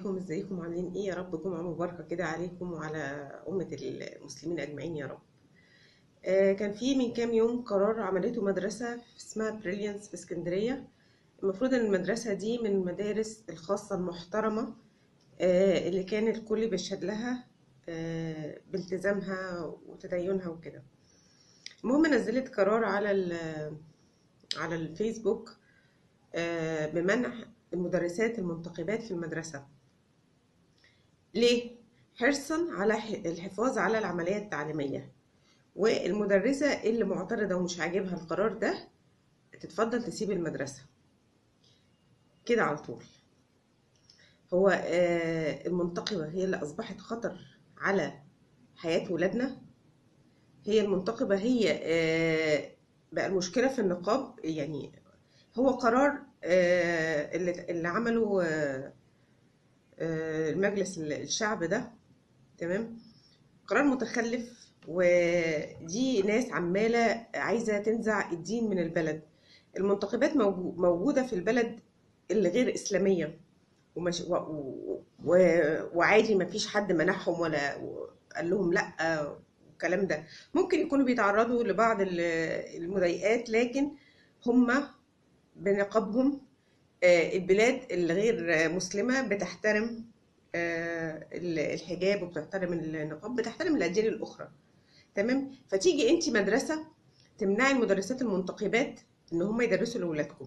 عليكم ازيكم عاملين ايه يا رب جمعة مباركة كده عليكم وعلى أمة المسلمين أجمعين يا رب آه، كان في من كام يوم قرار عملته مدرسة اسمها بريليانس في اسكندرية المفروض ان المدرسة دي من المدارس الخاصة المحترمة آه، اللي كان الكل بيشهد لها آه، بالتزامها وتدينها وكده المهم نزلت قرار على ال- على الفيسبوك آه، بمنع المدرسات المنتقبات في المدرسة ليه؟ حرصا على ح- الحفاظ على العملية التعليمية والمدرسة اللي معترضة ومش عاجبها القرار ده تتفضل تسيب المدرسة كده على طول هو آه، المنتقبة هي اللي أصبحت خطر على حياة ولادنا هي المنتقبة هي آه، بقى المشكلة في النقاب يعني هو قرار آه، اللي اللي عمله آه، آه، المجلس الشعب ده تمام قرار متخلف ودي ناس عمالة عايزة تنزع الدين من البلد المنتخبات موجو- موجودة في البلد اللي غير إسلامية ومش و و و وعادي ما فيش حد منعهم ولا قال لهم لا والكلام ده ممكن يكونوا بيتعرضوا لبعض ال- المضايقات لكن هم بنقابهم آه، البلاد الغير مسلمة بتحترم آه، الحجاب وبتحترم النقاب بتحترم الأديان الأخرى تمام فتيجي انت مدرسة تمنعي المدرسات المنتقبات ان هم يدرسوا لأولادكم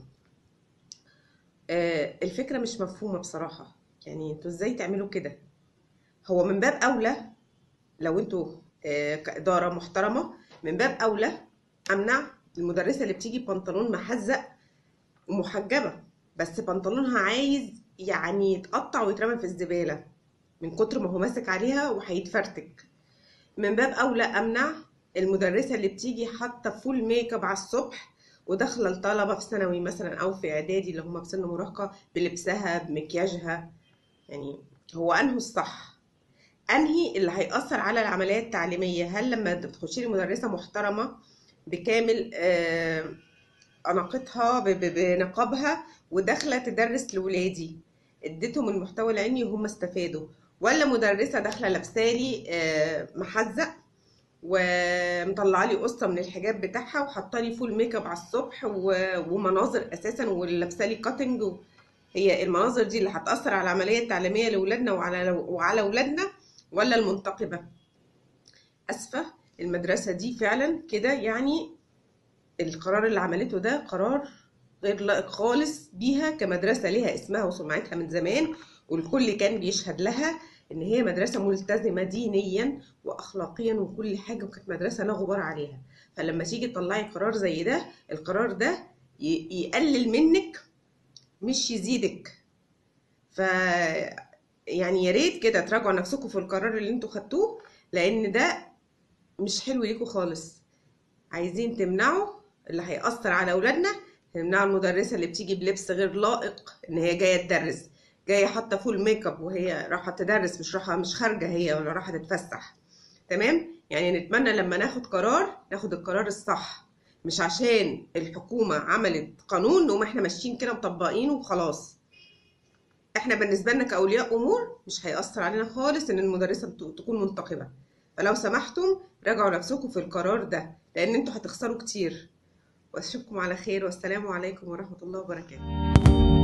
آه، الفكرة مش مفهومة بصراحة يعني انتوا ازاي تعملوا كده هو من باب أولى لو انتوا آه، كإدارة محترمة من باب أولى أمنع المدرسة اللي بتيجي بنطلون محزق ومحجبة بس بنطلونها عايز يعني يتقطع ويترمى في الزبالة من كتر ما هو ماسك عليها وهيتفرتك من باب أولى أمنع المدرسة اللي بتيجي حاطة فول ميك اب على الصبح وداخلة الطلبة في ثانوي مثلا أو في إعدادي اللي هم في سن مراهقة بلبسها بمكياجها يعني هو أنهي الصح أنهي اللي هيأثر على العملية التعليمية هل لما تخشي لي مدرسة محترمة بكامل آه، أناقتها ب- ب- بنقابها وداخلة تدرس لولادي اديتهم المحتوى العلمي وهم استفادوا ولا مدرسة داخلة لابسالي آه، محزق ومطلعه لي قصه من الحجاب بتاعها وحاطه لي فول ميك اب على الصبح و- ومناظر اساسا ولابسه لي كاتنج و... هي المناظر دي اللي هتاثر على العمليه التعليميه لاولادنا وعلى وعلى اولادنا ولا المنتقبه اسفه المدرسه دي فعلا كده يعني القرار اللي عملته ده قرار غير لائق خالص بيها كمدرسه ليها اسمها وسمعتها من زمان والكل كان بيشهد لها ان هي مدرسه ملتزمه دينيا واخلاقيا وكل حاجه وكانت مدرسه لا غبار عليها فلما تيجي تطلعي قرار زي ده القرار ده ي- يقلل منك مش يزيدك ف يعني يا ريت كده تراجعوا نفسكم في القرار اللي انتوا خدتوه لان ده مش حلو ليكوا خالص عايزين تمنعوا اللي هيأثر على اولادنا تمنعوا المدرسه اللي بتيجي بلبس غير لائق ان هي جايه تدرس جايه حاطه فول ميك اب وهي رايحه تدرس مش رايحه مش خارجه هي ولا رايحه تتفسح تمام يعني نتمنى لما ناخد قرار ناخد القرار الصح مش عشان الحكومه عملت قانون نقوم احنا ماشيين كده مطبقينه وخلاص احنا بالنسبه لنا كاولياء امور مش هيأثر علينا خالص ان المدرسه بت- تكون منتقبه فلو سمحتم راجعوا نفسكم في القرار ده لان انتوا هتخسروا كتير واشوفكم على خير والسلام عليكم ورحمه الله وبركاته